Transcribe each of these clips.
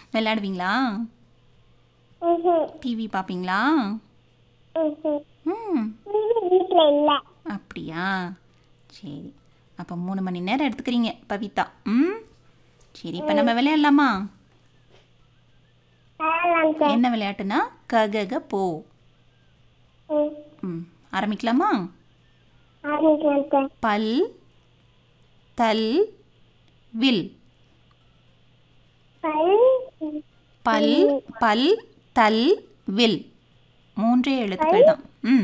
விளையாடுவீங்களா ம்ஹும். டிவி பார்ப்பீங்களா ம்ஹும். ம் இது வீட்ல இல்ல அப்படியா சரி அப்போ மூணு மணி நேரம் எடுத்துக்கிறீங்க பவிதா ம் சரி இப்போ நம்ம விளையாடலாமா ஆலாம் சார் என்ன விளையாட்டுனா ககக போ ம். ம் ஆரம்பிக்கலாமா ஆரம்பிக்கலாம் சார் பல் தல் வில் பல் பல் பல் தல் வில் மூன்றே எழுத்துக்கள் தான் ம்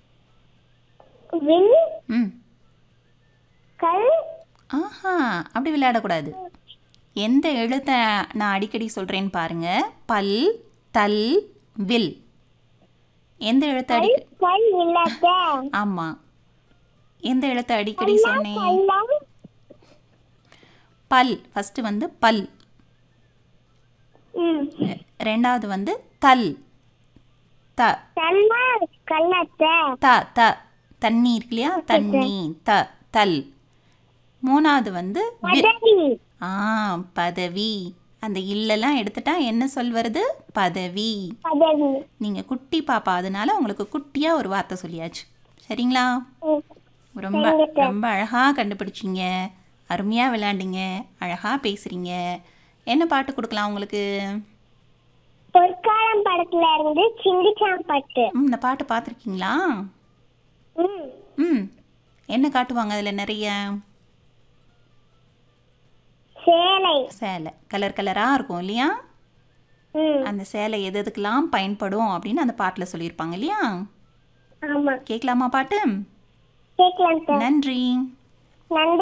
வில் ம் கல் ஆஹா அப்படி விளையாடக்கூடாது எந்த எழுத்தை நான் அடிக்கடி சொல்கிறேன்னு பாருங்க பல் தல் வில் எந்த எழுத்தை அடி கல் இல்ல சார் ஆமாம் எந்த எழுத்தை அடிக்கடி சொன்னேன் கல்லம் பல் ஃபஸ்ட்டு வந்து பல் ம் ரெண்டாவது வந்து தல் த தன்னா கல்ல சார் த த தண்ணி இருக்கு இல்லையா தண்ணி த தல் மூணாவது வந்து வில் பதவி ஆ பதவி அந்த இல்லெல்லாம் எடுத்துட்டா என்ன சொல் வருது பதவி பதவி நீங்கள் குட்டி பாப்பா அதனால உங்களுக்கு குட்டியாக ஒரு வார்த்தை சொல்லியாச்சு சரிங்களா ம். ரொம்ப சரிங்க. ரொம்ப அழகாக கண்டுபிடிச்சிங்க அருமையாக விளையாண்டீங்க அழகாக பேசுகிறீங்க என்ன பாட்டு கொடுக்கலாம் உங்களுக்கு பொற்காலம் படத்துல இருந்து சிங்கிச்சான் பட்டு ம் இந்த பாட்டு பார்த்துருக்கீங்களா ம் ம் என்ன காட்டுவாங்க அதில் நிறைய சேலை சேலை கலர் கலராக இருக்கும் இல்லையா ம் அந்த சேலை எது எதுக்கெல்லாம் பயன்படும் அப்படின்னு அந்த பாட்டில் சொல்லியிருப்பாங்க இல்லையா ஆமா கேட்கலாமா பாட்டு கேட்கலாம் சார் நன்றி நன்றி